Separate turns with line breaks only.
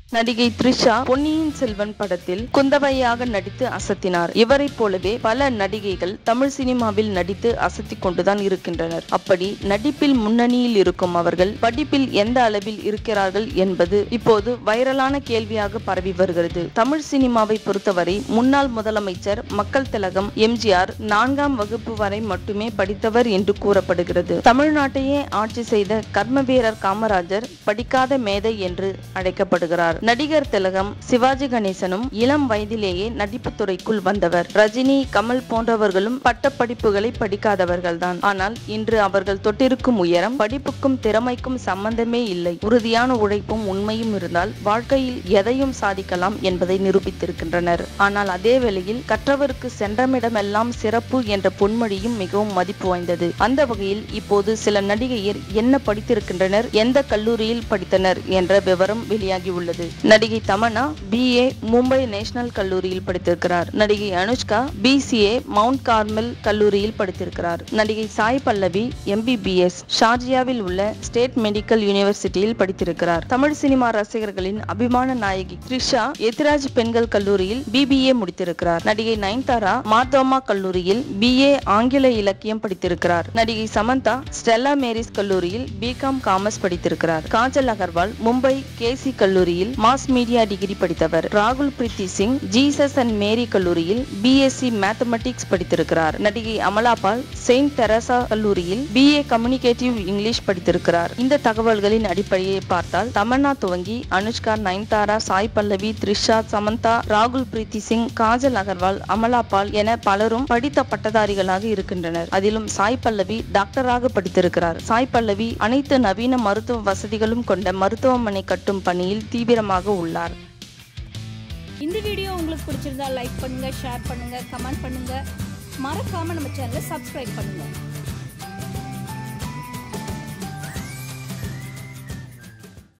நடிகை த்ரிஷா பொன்னியின் செல்வன் படத்தில் குந்தவையாக நடித்து அசத்தினார் இவரைப் போலவே பல நடிகைகள் தமிழ் சினிமாவில் நடித்து அசத்திக் கொண்டுதான் இருக்கின்றனர் அப்படி நடிப்பில் முன்னணியில் இருக்கும் அவர்கள் படிப்பில் எந்த அளவில் இருக்கிறார்கள் என்பது இப்போது வைரலான கேள்வியாக பரவி வருகிறது தமிழ் சினிமாவை பொறுத்தவரை முன்னாள் முதலமைச்சர் மக்கள் திலகம் எம்ஜிஆர் நான்காம் வகுப்பு வரை மட்டுமே படித்தவர் என்று கூறப்படுகிறது தமிழ்நாட்டையே ஆட்சி செய்த கர்ம வீரர் காமராஜர் படிக்காத மேதை என்று அழைக்கப்படுகிறார் நடிகர் திலகம் சிவாஜி கணேசனும் இளம் வயதிலேயே நடிப்பு துறைக்குள் வந்தவர் ரஜினி கமல் போன்றவர்களும் பட்ட படிப்புகளை படிக்காதவர்கள்தான் ஆனால் இன்று அவர்கள் தொட்டிருக்கும் உயரம் படிப்புக்கும் திறமைக்கும் சம்பந்தமே இல்லை உறுதியான உழைப்பும் உண்மையும் இருந்தால் வாழ்க்கையில் எதையும் சாதிக்கலாம் என்பதை நிரூபித்திருக்கின்றனர் ஆனால் அதே வேளையில் கற்றவருக்கு சென்றமிடமெல்லாம் சிறப்பு என்ற பொன்மொழியும் மிகவும் மதிப்பு வாய்ந்தது அந்த வகையில் இப்போது சில நடிகையர் என்ன படித்திருக்கின்றனர் எந்த கல்லூரியில் படித்தனர் என்ற விவரம் வெளியாகியுள்ளது நடிகை தமன்னா பிஏ மும்பை நேஷனல் கல்லூரியில் படித்திருக்கிறார் நடிகை அனுஷ்கா பிசிஏ மவுண்ட் கார்மெல் கல்லூரியில் படித்திருக்கிறார் நடிகை சாய் பல்லவி எம்பிபிஎஸ் ஷார்ஜியாவில் உள்ள ஸ்டேட் மெடிக்கல் யூனிவர்சிட்டியில் படித்திருக்கிறார் தமிழ் சினிமா ரசிகர்களின் அபிமான நாயகி த்ரிஷா எத்திராஜ் பெண்கள் கல்லூரியில் பிபிஏ முடித்திருக்கிறார் நடிகை நயன்தாரா மார்தோமா கல்லூரியில் பிஏ ஆங்கில இலக்கியம் படித்திருக்கிறார் நடிகை சமந்தா ஸ்டெல்லா மேரிஸ் கல்லூரியில் பிகாம் காமர்ஸ் படித்திருக்கிறார் காஜல் அகர்வால் மும்பை கேசி கல்லூரியில் மாஸ் மீடியா டிகிரி படித்தவர் Rakul Preet Singh Jesus and Mary கல்லூரியில் பிஎஸ்சி மேத்தமெட்டிக்ஸ் படித்திருக்கிறார் நடிகை அமலாபால் செயின்ட் தெரசா கல்லூரியில் பிஏ கம்யூனிகேட்டிவ் இங்கிலீஷ் படித்திருக்கிறார் இந்த தகவல்களின் அடிப்படையை பார்த்தால் தமன்னா துவங்கி அனுஷ்கா நயன்தாரா சாய் பல்லவி த்ரிஷா சமந்தா ராகுல் பிரீத்தி சிங் காஜல் அகர்வால் அமலாபால் என பலரும் படித்த பட்டதாரிகளாக இருக்கின்றனர் அதிலும் சாய் பல்லவி டாக்டராக படித்திருக்கிறார் சாய் பல்லவி அனைத்து நவீன மருத்துவ வசதிகளும் கொண்ட மருத்துவமனை கட்டும் பணியில் தீவிரமாக உள்ளார்
இந்த வீடியோ உங்களுக்கு பிடிச்சிருந்தா லைக் பண்ணுங்க ஷேர் பண்ணுங்க கமெண்ட் பண்ணுங்க மறக்காம நம்ம சேனலை சப்ஸ்கிரைப் பண்ணுங்க